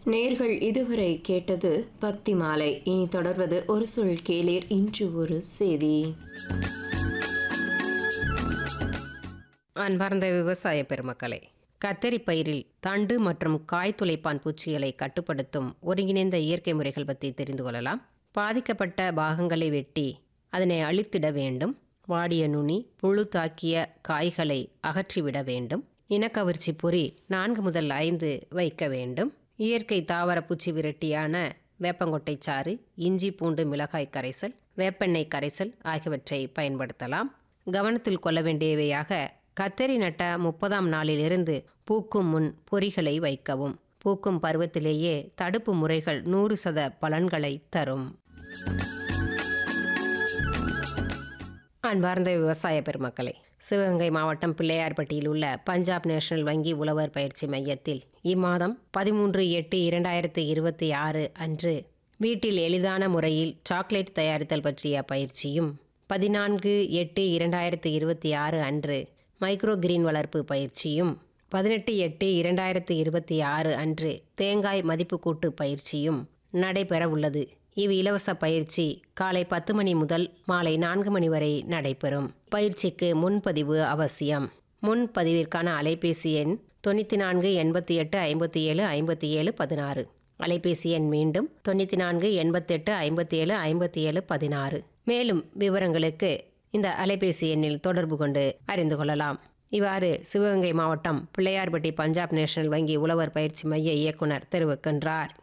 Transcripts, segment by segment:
நேர்கள் இதுவரை கேட்டது பக்தி மாலை இனி தொடர்வது ஒரு சொல் கேளீர் இன்று ஒரு செய்தி அன்பார்ந்த விவசாய பெருமக்களே கத்தரி பயிரில் தண்டு மற்றும் காய் துளைப்பான் பூச்சிகளை கட்டுப்படுத்தும் ஒருங்கிணைந்த இயற்கை முறைகள் பற்றி தெரிந்து கொள்ளலாம் பாதிக்கப்பட்ட பாகங்களை வெட்டி அதனை அழித்திட வேண்டும் வாடிய நுனி புழு தாக்கிய காய்களை அகற்றிவிட வேண்டும் இனக்கவர்ச்சி பொறி நான்கு முதல் ஐந்து வைக்க வேண்டும் இயற்கை தாவர பூச்சி விரட்டியான வேப்பங்கொட்டை சாறு இஞ்சி பூண்டு மிளகாய் கரைசல் வேப்பெண்ணெய் கரைசல் ஆகியவற்றை பயன்படுத்தலாம் கவனத்தில் கொள்ள வேண்டியவையாக கத்தரி நட்ட முப்பதாம் நாளிலிருந்து பூக்கும் முன் பொறிகளை வைக்கவும் பூக்கும் பருவத்திலேயே தடுப்பு முறைகள் நூறு சத பலன்களை தரும் அன்பார்ந்த விவசாய பெருமக்களே சிவகங்கை மாவட்டம் பிள்ளையார்பட்டியில் உள்ள பஞ்சாப் நேஷனல் வங்கி உழவர் பயிற்சி மையத்தில் இம்மாதம் பதிமூன்று எட்டு இரண்டாயிரத்து இருபத்தி ஆறு அன்று வீட்டில் எளிதான முறையில் சாக்லேட் தயாரித்தல் பற்றிய பயிற்சியும் பதினான்கு எட்டு இரண்டாயிரத்து இருபத்தி ஆறு அன்று மைக்ரோ கிரீன் வளர்ப்பு பயிற்சியும் பதினெட்டு எட்டு இரண்டாயிரத்து இருபத்தி ஆறு அன்று தேங்காய் மதிப்பு கூட்டு பயிற்சியும் நடைபெற உள்ளது இவ் இலவச பயிற்சி காலை பத்து மணி முதல் மாலை நான்கு மணி வரை நடைபெறும் பயிற்சிக்கு முன்பதிவு அவசியம் முன்பதிவிற்கான அலைபேசி எண் தொண்ணூற்றி நான்கு எண்பத்தி எட்டு ஐம்பத்தி ஏழு ஐம்பத்தி ஏழு பதினாறு அலைபேசி எண் மீண்டும் தொண்ணூற்றி நான்கு எண்பத்தெட்டு ஐம்பத்தி ஏழு ஐம்பத்தி ஏழு பதினாறு மேலும் விவரங்களுக்கு இந்த அலைபேசி எண்ணில் தொடர்பு கொண்டு அறிந்து கொள்ளலாம் இவ்வாறு சிவகங்கை மாவட்டம் பிள்ளையார்பட்டி பஞ்சாப் நேஷனல் வங்கி உழவர் பயிற்சி மைய இயக்குனர் தெரிவிக்கின்றார்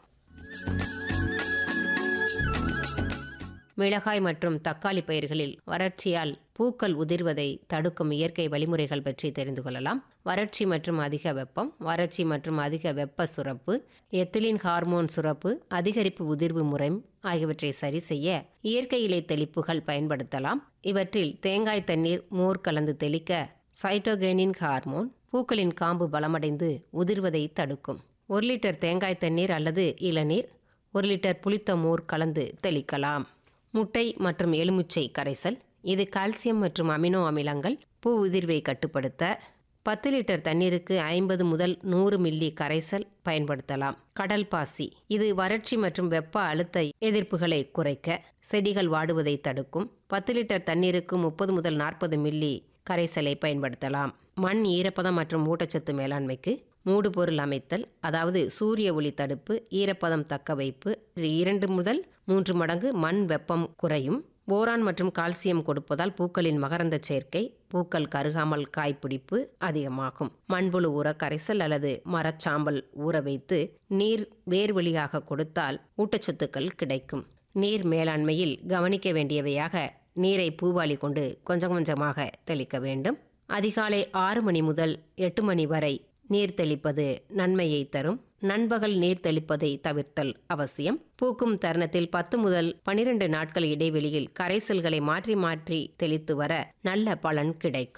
மிளகாய் மற்றும் தக்காளி பயிர்களில் வறட்சியால் பூக்கள் உதிர்வதை தடுக்கும் இயற்கை வழிமுறைகள் பற்றி தெரிந்து கொள்ளலாம் வறட்சி மற்றும் அதிக வெப்பம் வறட்சி மற்றும் அதிக வெப்ப சுரப்பு எத்திலின் ஹார்மோன் சுரப்பு அதிகரிப்பு உதிர்வு முறை ஆகியவற்றை சரி செய்ய இயற்கை இலை தெளிப்புகள் பயன்படுத்தலாம் இவற்றில் தேங்காய் தண்ணீர் மோர் கலந்து தெளிக்க சைட்டோகெனின் ஹார்மோன் பூக்களின் காம்பு பலமடைந்து உதிர்வதை தடுக்கும் ஒரு லிட்டர் தேங்காய் தண்ணீர் அல்லது இளநீர் ஒரு லிட்டர் புளித்த மோர் கலந்து தெளிக்கலாம் முட்டை மற்றும் எலுமிச்சை கரைசல் இது கால்சியம் மற்றும் அமினோ அமிலங்கள் பூ உதிர்வை கட்டுப்படுத்த பத்து லிட்டர் தண்ணீருக்கு ஐம்பது முதல் நூறு மில்லி கரைசல் பயன்படுத்தலாம் கடல் பாசி இது வறட்சி மற்றும் வெப்ப அழுத்த எதிர்ப்புகளை குறைக்க செடிகள் வாடுவதை தடுக்கும் பத்து லிட்டர் தண்ணீருக்கு முப்பது முதல் நாற்பது மில்லி கரைசலை பயன்படுத்தலாம் மண் ஈரப்பதம் மற்றும் ஊட்டச்சத்து மேலாண்மைக்கு மூடு பொருள் அமைத்தல் அதாவது சூரிய ஒளி தடுப்பு ஈரப்பதம் தக்க வைப்பு இரண்டு முதல் மூன்று மடங்கு மண் வெப்பம் குறையும் போரான் மற்றும் கால்சியம் கொடுப்பதால் பூக்களின் மகரந்த சேர்க்கை பூக்கள் கருகாமல் காய்ப்பிடிப்பு அதிகமாகும் மண்புழு ஊற கரைசல் அல்லது மரச்சாம்பல் ஊற வைத்து நீர் வேர்வழியாக கொடுத்தால் ஊட்டச்சத்துக்கள் கிடைக்கும் நீர் மேலாண்மையில் கவனிக்க வேண்டியவையாக நீரை பூவாளி கொண்டு கொஞ்சம் கொஞ்சமாக தெளிக்க வேண்டும் அதிகாலை ஆறு மணி முதல் எட்டு மணி வரை நீர் தெளிப்பது நன்மையை தரும் நண்பகல் நீர் தெளிப்பதை தவிர்த்தல் அவசியம் பூக்கும் தருணத்தில் பத்து முதல் பனிரெண்டு நாட்கள் இடைவெளியில் கரைசல்களை மாற்றி மாற்றி தெளித்து வர நல்ல பலன் கிடைக்கும்